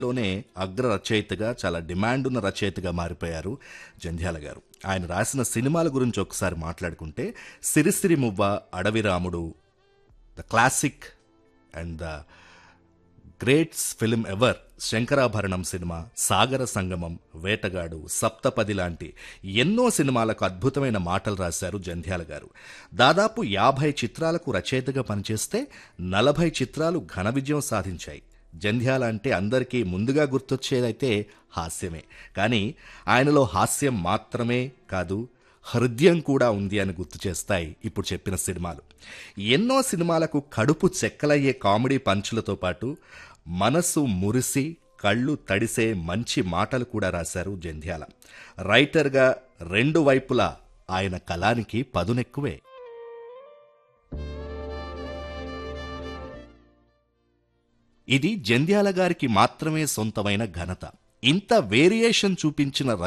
లోనే అగ్ర రచయితగా చాలా డిమాండ్ ఉన్న రచయితగా మారిపోయారు జంధ్యాల గారు ఆయన రాసిన సినిమాల గురించి ఒకసారి మాట్లాడుకుంటే సిరిసిరి Muvva Adavi Ramudu the classic and the greats film ever Sankarabharanam cinema Sagara Sangamam వేటగాడు సప్తపది లాంటి ఎన్నో సినిమాలకు అద్భుతమైన మాటలు రాశారు జంధ్యాల గారు దాదాపు యాభై చిత్రాలకు రచయితగా పనిచేస్తే నలభై చిత్రాలు ఘన విజయం సాధించాయి జంధ్యాల అంటే అందరికీ ముందుగా గుర్తొచ్చేదైతే హాస్యమే కానీ ఆయనలో హాస్యం మాత్రమే కాదు హృదయం కూడా ఉంది అని గుర్తు చేస్తాయి ఇప్పుడు చెప్పిన సినిమాలు ఎన్నో సినిమాలకు కడుపు చెక్కలయ్యే కామెడీ పంచులతో పాటు మనసు మురిసి కళ్ళు తడిసే మంచి మాటలు కూడా రాశారు జంధ్యాల రైటర్గా రెండు వైపులా ఆయన కళానికి పదునెక్కువే ఇది జంధ్యాల గారికి మాత్రమే సొంతమైన ఘనత ఇంత వేరియేషన్ చూపించిన